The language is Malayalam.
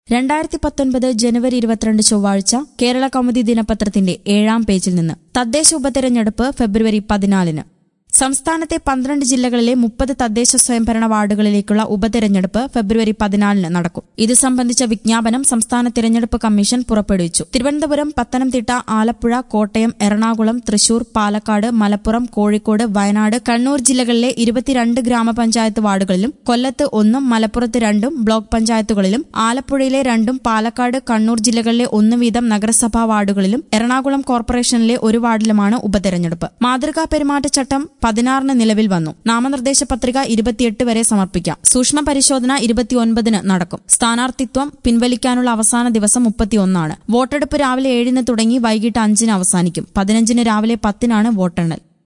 രണ്ടായിരത്തി പത്തൊൻപത് ജനുവരി ഇരുപത്തിരണ്ട് ചൊവ്വാഴ്ച കേരള കൗമുദി ദിനപത്രത്തിന്റെ ഏഴാം പേജിൽ നിന്ന് തദ്ദേശ ഉപതെരഞ്ഞെടുപ്പ് ഫെബ്രുവരി പതിനാലിന് സംസ്ഥാനത്തെ പന്ത്രണ്ട് ജില്ലകളിലെ മുപ്പത് തദ്ദേശ സ്വയംഭരണ വാർഡുകളിലേക്കുള്ള ഉപതെരഞ്ഞെടുപ്പ് ഫെബ്രുവരി പതിനാലിന് നടക്കും ഇത് സംബന്ധിച്ച വിജ്ഞാപനം സംസ്ഥാന തിരഞ്ഞെടുപ്പ് കമ്മീഷൻ പുറപ്പെടുവിച്ചു തിരുവനന്തപുരം പത്തനംതിട്ട ആലപ്പുഴ കോട്ടയം എറണാകുളം തൃശൂർ പാലക്കാട് മലപ്പുറം കോഴിക്കോട് വയനാട് കണ്ണൂർ ജില്ലകളിലെ ഇരുപത്തിരണ്ട് ഗ്രാമപഞ്ചായത്ത് വാർഡുകളിലും കൊല്ലത്ത് ഒന്നും മലപ്പുറത്ത് രണ്ടും ബ്ലോക്ക് പഞ്ചായത്തുകളിലും ആലപ്പുഴയിലെ രണ്ടും പാലക്കാട് കണ്ണൂർ ജില്ലകളിലെ ഒന്ന് വീതം നഗരസഭാ വാർഡുകളിലും എറണാകുളം കോർപ്പറേഷനിലെ ഒരു വാർഡിലുമാണ് ഉപതെരഞ്ഞെടുപ്പ് മാതൃകാ പെരുമാറ്റച്ചട്ടം പതിനാറിന് നിലവിൽ വന്നു നാമനിർദ്ദേശ പത്രിക ഇരുപത്തിയെട്ട് വരെ സമർപ്പിക്കാം സൂക്ഷ്മ പരിശോധന ഇരുപത്തിയൊൻപതിന് നടക്കും സ്ഥാനാർത്ഥിത്വം പിൻവലിക്കാനുള്ള അവസാന ദിവസം മുപ്പത്തിയൊന്നാണ് വോട്ടെടുപ്പ് രാവിലെ ഏഴിന് തുടങ്ങി വൈകിട്ട് അഞ്ചിന് അവസാനിക്കും പതിനഞ്ചിന് രാവിലെ പത്തിനാണ് വോട്ടെണ്ണൽ